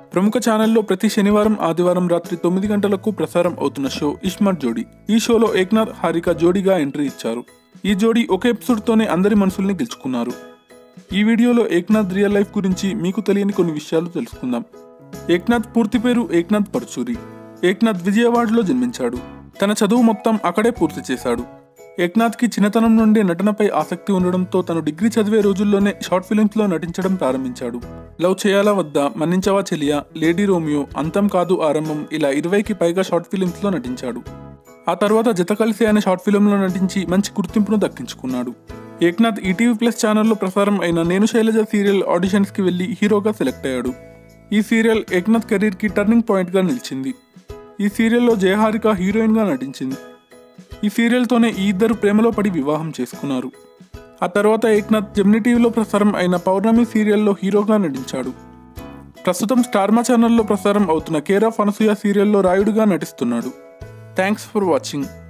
ప్రముఖ ఛానల్లో ప్రతి శనివారం ఆదివారం రాత్రి తొమ్మిది గంటలకు ప్రసారం అవుతున్న షో ఇస్మార్ట్ జోడీ ఈ షోలో ఏక్నాథ్ హారిక జోడీగా ఎంట్రీ ఇచ్చారు ఈ జోడీ ఒక ఎపిసోడ్తోనే అందరి మనసుల్ని గెలుచుకున్నారు ఈ వీడియోలో ఏక్నాథ్ రియల్ లైఫ్ గురించి మీకు తెలియని కొన్ని విషయాలు తెలుసుకుందాం ఏక్నాథ్ పూర్తి పేరు ఏక్నాథ్ పర్చూరి ఏక్నాథ్ విజయవాడలో జన్మించాడు తన చదువు మొత్తం అక్కడే పూర్తి చేశాడు ఏక్నాథ్కి చిన్నతనం నుండి నటనపై ఆసక్తి ఉండడంతో తను డిగ్రీ చదివే రోజుల్లోనే షార్ట్ ఫిలిమ్స్లో నటించడం ప్రారంభించాడు లవ్ చేయాలా వద్దా మన్నించవా చెలియా లేడీ రోమియో అంతం కాదు ఆరంభం ఇలా ఇరవైకి పైగా షార్ట్ ఫిలిమ్స్లో నటించాడు ఆ తర్వాత జత కలిసి అనే షార్ట్ ఫిలింలో నటించి మంచి గుర్తింపును దక్కించుకున్నాడు ఏక్నాథ్ ఈటీవీ ప్లస్ ఛానల్లో ప్రసారం అయిన నేను శైలజ సీరియల్ ఆడిషన్స్కి వెళ్లి హీరోగా సెలెక్ట్ అయ్యాడు ఈ సీరియల్ ఏక్నాథ్ కెరీర్కి టర్నింగ్ పాయింట్గా నిలిచింది ఈ సీరియల్లో జయహారిక హీరోయిన్గా నటించింది ఈ సీరియల్తోనే ఈ ఇద్దరు ప్రేమలో పడి వివాహం చేసుకున్నారు ఆ తర్వాత ఏక్నాథ్ జెమిని టీవీలో ప్రసారం అయిన పౌర్ణమి సీరియల్లో హీరోగా నటించాడు ప్రస్తుతం స్టార్మా ఛానల్లో ప్రసారం అవుతున్న కేర్ ఆఫ్ అనసూయ సీరియల్లో రాయుడుగా నటిస్తున్నాడు థ్యాంక్స్ ఫర్ వాచింగ్